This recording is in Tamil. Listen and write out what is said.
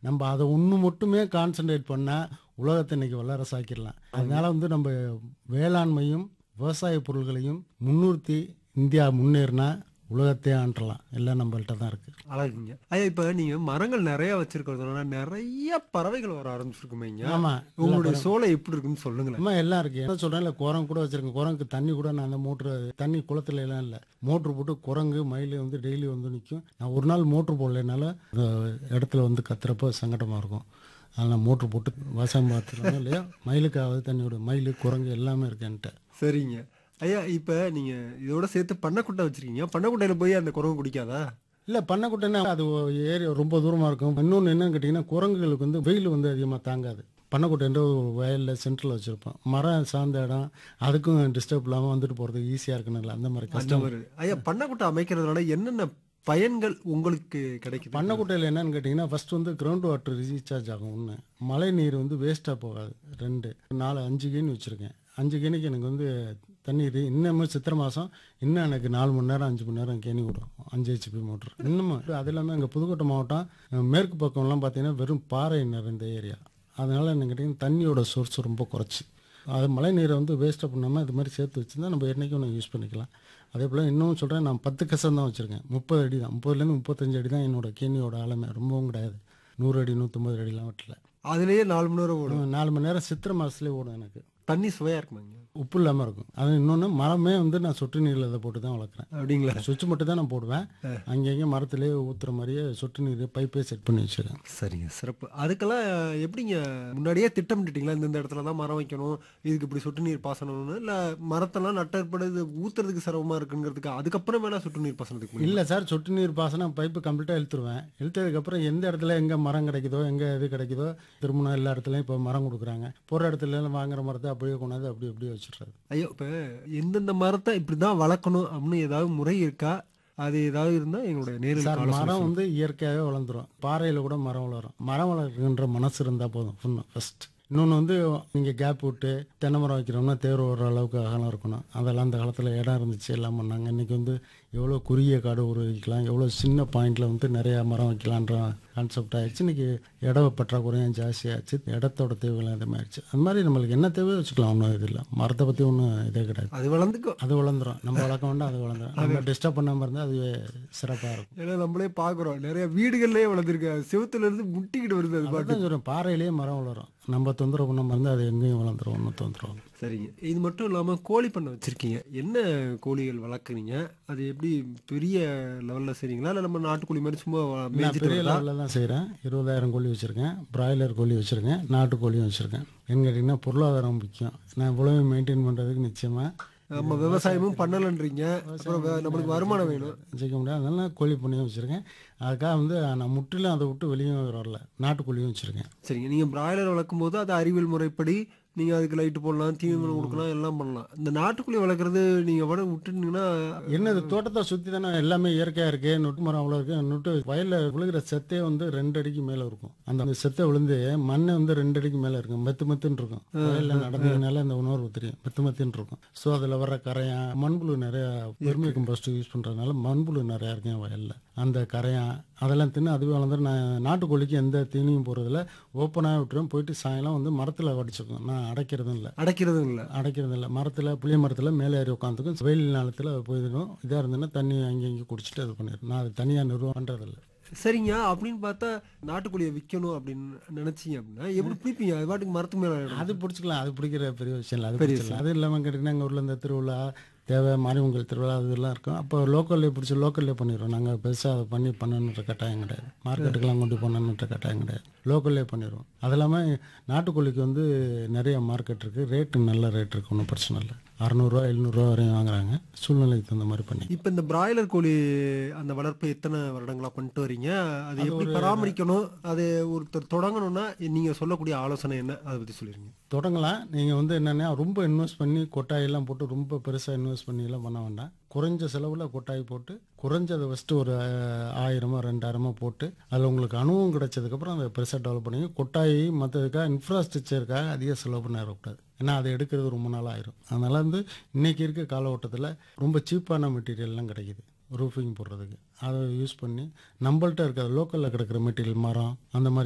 நம்ம அதை ஒன்று மட்டுமே கான்சென்ட்ரேட் பண்ணால் உலகத்தை இன்னைக்கு வல்லரசு ஆக்கிடலாம் அதனால வந்து நம்ம வேளாண்மையும் விவசாய பொருள்களையும் முன்னிறுத்தி இந்தியா முன்னேறினா உலகத்தையே ஆண்டலாம் எல்லாம் நம்மள்ட்ட தான் இருக்கு அழகுங்க ஐயா இப்ப நீங்க மரங்கள் நிறைய வச்சிருக்கிறதுனால நிறைய பறவைகள் வர ஆரம்பிச்சிருக்குமேங்க ஆமா உங்களுடைய சோலை எப்படி இருக்குன்னு சொல்லுங்களேன் அம்மா எல்லாம் இருக்கு என்ன சொல்றேன் இல்லை குரங்கு கூட வச்சிருக்கேன் குரங்குக்கு தண்ணி கூட நான் அந்த மோட்ரு தண்ணி குளத்துல எல்லாம் இல்லை மோட்ரு போட்டு குரங்கு மயில் வந்து டெய்லி வந்து நிற்கும் நான் ஒரு நாள் மோட்ரு போடலைனால அந்த இடத்துல வந்து கத்துறப்ப சங்கடமா இருக்கும் அதனால் நான் மோட்ரு போட்டு விவசாயம் பார்த்துருந்தோம் இல்லையா மயிலுக்காவது தண்ணி விடும் மயில் குரங்கு எல்லாமே இருக்கு என்கிட்ட சரிங்க ஐயா இப்ப நீங்க இதோட சேர்த்து பண்ணைக்குட்டை வச்சிருக்கீங்க பண்ணைக்குட்டையில போய் அந்த குரங்கு குடிக்காதா இல்லை பண்ணக்குட்டைன்னா அது ஏரியா ரொம்ப தூரமாக இருக்கும் இன்னொன்று என்னன்னு கேட்டிங்கன்னா குரங்குகளுக்கு வந்து வெயில் வந்து அதிகமாக தாங்காது பண்ணக்குட்டைன்ற ஒரு வயலில் சென்டரில் வச்சுருப்போம் மரம் சார்ந்த இடம் அதுக்கும் டிஸ்டர்ப் இல்லாமல் வந்துட்டு போகிறதுக்கு ஈஸியாக இருக்கணும்ல அந்த மாதிரி அந்த கஷ்டம் மாதிரி ஐயா பண்ணைக்குட்டை அமைக்கிறதுனால என்னென்ன பயன்கள் உங்களுக்கு கிடைக்குது பண்ணக்குட்டையில் என்னன்னு கேட்டிங்கன்னா ஃபர்ஸ்ட் வந்து கிரவுண்ட் வாட்டர் ரீசார்ஜ் ஆகும் ஒன்று மழை நீர் வந்து வேஸ்ட்டாக போகாது ரெண்டு நாலு அஞ்சு கேணி வச்சுருக்கேன் அஞ்சு கேணிக்கு எனக்கு வந்து தண்ணீர் இன்னமும் சித்திரை மாதம் இன்னும் எனக்கு நாலு மணி நேரம் அஞ்சு மணி நேரம் கேணி விடும் அஞ்சு ஹெச்பி மோட்டர் இன்னமும் அது இல்லாமல் எங்கள் புதுக்கோட்டை மாவட்டம் அஹ், மேற்கு பக்கம்லாம் பார்த்தீங்கன்னா வெறும் பாறை நிறைந்த ஏரியா அதனால் என்ன கேட்டிங்கன்னா தண்ணியோட சோர்ஸ் ரொம்ப குறைச்சி அது மழை நீரை வந்து வேஸ்ட்டாக பண்ணாமல் இது மாதிரி சேர்த்து வச்சுருந்தா நம்ம என்றைக்கும் ஒன்று யூஸ் பண்ணிக்கலாம் அதே போல் இன்னும் சொல்கிறேன் நான் பத்து கசம் தான் வச்சுருக்கேன் முப்பது அடி தான் முப்பதுலேருந்து முப்பத்தஞ்சு அடி தான் என்னோட கேணியோட ஆழமே ரொம்பவும் கிடையாது நூறு அடி நூற்றம்பது அடிலாம் வெட்டல அதுலயே நாலு மணி நேரம் ஓடும் நாலு மணி நேரம் சித்திரை மாதத்துலேயே ஓடும் எனக்கு தண்ணி சுவையா இருக்குமாங்க உப்பு இல்லாமல் இருக்கும் அது இன்னொன்று மரமே வந்து நான் சொட்டு நீரில் அதை போட்டு தான் வளர்க்குறேன் அப்படிங்களா சுவிட்ச் மட்டும் தான் நான் போடுவேன் அங்கங்கே மரத்துலேயே ஊற்றுற மாதிரியே சொட்டு நீர் பைப்பே செட் பண்ணி வச்சுருக்கேன் சரிங்க சிறப்பு அதுக்கெல்லாம் எப்படிங்க முன்னாடியே திட்டமிட்டுட்டீங்களா இந்த இடத்துல தான் மரம் வைக்கணும் இதுக்கு இப்படி சொட்டு நீர் பாசனம்னு இல்ல மரத்தெல்லாம் நட்டற்படுது ஊத்துறதுக்கு சிரமமா இருக்குங்கிறதுக்கு அதுக்கப்புறம் வேணா சொட்டு நீர் பாசனத்துக்கு முடியும் இல்லை சார் சொட்டு நீர் பாசனம் பைப்பு கம்ப்ளீட்டாக இழுத்துருவேன் இழுத்ததுக்கப்புறம் எந்த இடத்துல எங்கே மரம் கிடைக்குதோ எங்கே இது கிடைக்குதோ திருமணம் எல்லா இடத்துலையும் இப்போ மரம் கொடுக்குறாங்க போகிற இடத்துல எல்லாம் வாங்குற மரத்தை அப்படியே கொண்டாந்து அப்படி அப்படியே வச்சுடுறது ஐயோ இப்ப எந்தெந்த மரத்தை இப்படிதான் வளர்க்கணும் அப்படின்னு ஏதாவது முறை இருக்கா அது ஏதாவது இருந்தா எங்களுடைய நேரில் சார் ஆலோசனை மரம் வந்து இயற்கையாகவே வளர்ந்துரும் பாறையில் கூட மரம் வளரும் மரம் வளர்க்குன்ற மனசு இருந்தால் போதும் ஃபுன்னு ஃபர்ஸ்ட் இன்னொன்று வந்து நீங்கள் கேப் விட்டு தென்னை மரம் வைக்கிறோம்னா தேர் வர அளவுக்கு அகலம் இருக்கணும் அதெல்லாம் அந்த காலத்தில் இடம் இருந்துச்சு எல்லாம் பண்ணாங்க இன்றைக்கி வந்து எவ்வளோ குறுகிய காடு உருவாக்கலாம் எவ்வளோ சின்ன பாயிண்டில் வந்து நிறையா மரம் வைக்கலான்ற கான்செப்ட் ஆயிடுச்சு இன்றைக்கி இட பற்றாக்குறையும் ஜாஸ்தியாச்சு இடத்தோட தேவைகள் அதிகமாகிடுச்சு அது மாதிரி நம்மளுக்கு என்ன தேவையோ வச்சுக்கலாம் ஒன்றும் இது இல்லை மரத்தை பற்றி ஒன்றும் இதே கிடையாது அது வளர்ந்துக்கும் அது வளர்ந்துரும் நம்ம வளர்க்க வேண்டாம் அது வளர்ந்துரும் நம்ம டிஸ்டர்ப் பண்ணாமல் இருந்தால் அதுவே சிறப்பாக இருக்கும் ஏன்னா நம்மளே பாக்குறோம் நிறைய வீடுகள்லயே வளர்ந்துருக்கு அது செவுத்துல இருந்து முட்டிக்கிட்டு வருது அது பாட்டு அதான் சொல்றேன் பாறையிலேயே மரம் வளரும் நம்ம தொந்தரவு பண்ணாம இருந்தால் அது எங்கேயும் வளர்ந்துரும் ஒன்றும் தொந்தரவு சரிங்க இது மட்டும் இல்லாம கோழி பண்ணை வச்சிருக்கீங்க என்ன கோழிகள் வளர்க்குறீங்க அது எப்படி பெரிய லெவல்ல செய்றீங்களா இல்ல நம்ம நாட்டுக்கோழி மாதிரி சும்மா வ- நான் மேய்ச்சிட்டு பெரிய வரதா? லெவலில் தான் செய்கிறேன் இருபதாயிரம் கோழி வச்சுருக்கேன் பிராய்லர் கோழி வச்சுருக்கேன் நாட்டுக்கோழியும் வச்சுருக்கேன் என்ன கேட்டிங்கன்னா பொருளாதாரம் முக்கியம் நான் இவ்வளவு மெயின்டைன் பண்ணுறதுக்கு நிச்சயமாக நம்ம விவசாயமும் பண்ணலன்றீங்க அப்புறம் வே- நம்மளுக்கு வருமானம் வேணும் வச்சுக்க முடியாது அதனால கோழி பண்ணையும் வச்சுருக்கேன் அதுக்காக வந்து நான் முற்றிலும் அதை விட்டு வெளியும் வரல நாட்டுக்கோழியும் வச்சுருக்கேன் சரிங்க நீங்க பிராய்லர் வளர்க்கும் போது அது அறிவியல் முறைப்படி நீங்க அதுக்கு லைட் போடலாம் தீவனம் கொடுக்கலாம் எல்லாம் பண்ணலாம் இந்த நாட்டுக்கோழி வளர்க்குறது நீங்க வட விட்டுட்டீங்கன்னா என்னது தோட்டத்தை சுற்றி தானே எல்லாமே இயற்கையாக இருக்கு நொட்டு மரம் அவ்வளோ இருக்கு நொட்டு வயலில் விழுகிற செத்தே வந்து ரெண்டு அடிக்கு மேலே இருக்கும் அந்த செத்தை விழுந்து மண்ணை வந்து ரெண்டு அடிக்கு மேலே இருக்கும் மெத்து மெத்துன்னு இருக்கும் வயலில் நடந்ததுனால இந்த உணர்வு தெரியும் மெத்து மெத்துன்னு இருக்கும் ஸோ அதில் வர கரையான் மண்புழு நிறையா பெருமை கம்போஸ்ட் யூஸ் பண்ணுறதுனால மண்புழு நிறையா இருக்கு என் வயலில் அந்த கரையான் அதெல்லாம் தின்னு அதுவே வளர்ந்துட்டு நான் நாட்டுக்கோழிக்கு எந்த தீனியும் போகிறதில்ல ஓப்பனாக விட்டுருவேன் போயிட்டு சாயங்காலம் வந்து மரத்தில் வடிச்சுக்கும் நான் அடைக்கிறதும் இல்லை அடைக்கிறதும் இல்ல அடைக்கிறது இல்லை மரத்தில் புளிய மரத்தில் மேலே ஏறி உட்காந்துக்கும் வெயில் நேரத்தில் போயிடும் இதாக இருந்ததுன்னா தண்ணி அங்கே இங்கே குடிச்சிட்டு அது பண்ணிடும் நான் அது தனியாக நிறுவனம் பண்ணுறதில்ல சரிங்க அப்படின்னு பார்த்தா நாட்டுக்கோழியை விற்கணும் அப்படின்னு நினைச்சீங்க அப்படின்னா எப்படி பிடிப்பீங்க அது பாட்டுக்கு மரத்து மேல ஆயிடும். அது பிடிச்சிக்கலாம் அது பிடிக்கிற பெரிய விஷயம் இல்லை அது பிடிச்சிக்கலாம் அது இல்லாமல் கேட்டிங்கன்னா எங்கள் ஊரில் இந்த திருவிழா தேவை மாரியம்மன் திருவிழா அதெல்லாம் இருக்கும் அப்போ லோக்கல்லே பிடிச்சி லோக்கல்லே பண்ணிடுவோம் நாங்கள் பெருசாக அதை பண்ணி பண்ணணுன்ற கட்டாயம் கிடையாது மார்க்கெட்டுக்கெல்லாம் கொண்டு போகணுன்ற கட்டாயம் கிடையாது லோக்கல்லே பண்ணிடுவோம் அது இல்லாமல் நாட்டுக்கோழிக்கு வந்து நிறைய மார்க்கெட் இருக்குது ரேட்டு நல்ல ரேட் இருக்குது ஒன்றும் பிரச்சனை இல்லை அறநூறுவா எழுநூறுவா வரையும் வாங்குறாங்க சூழ்நிலைக்கு தகுந்த மாதிரி பண்ணி இப்ப இந்த பிராய்லர் கோழி அந்த வளர்ப்பு எத்தனை வருடங்களா பண்ணிட்டு வரீங்க அது எப்படி பராமரிக்கணும் அது ஒருத்தர் தொடங்கணும்னா நீங்க சொல்லக்கூடிய ஆலோசனை என்ன அதை பத்தி சொல்லிருங்க தொடங்கலாம் நீங்கள் வந்து என்னென்னா ரொம்ப இன்வெஸ்ட் பண்ணி கொட்டாயெல்லாம் போட்டு ரொம்ப பெருசாக இன்வெஸ்ட் பண்ணி எல்லாம் பண்ண வேண்டாம் குறைஞ்ச செலவில் கொட்டாய் போட்டு குறைஞ்சதை ஃபஸ்ட்டு ஒரு அஹ், ஆயிரமோ ரெண்டாயிரமோ போட்டு அதில் உங்களுக்கு அனுபவம் கிடைச்சதுக்கப்புறம் அதை பெருசாக டெவலப் பண்ணுங்க கொட்டாய் மற்றதுக்காக இன்ஃப்ராஸ்ட்ரக்சருக்காக அதிக செலவு பண்ண இருக்கக்கூடாது ஏன்னா அதை எடுக்கிறது ரொம்ப நாள் ஆயிரும் அதனால் வந்து இன்றைக்கி இருக்க காலகட்டத்தில் ரொம்ப சீப்பான மெட்டீரியல்லாம் கிடைக்குது ரூஃபிங் போடுறதுக்கு அதை யூஸ் பண்ணி நம்மள்ட்ட இருக்கிற லோக்கலில் கிடக்கிற மெட்டீரியல் மரம் அந்த மாதிரி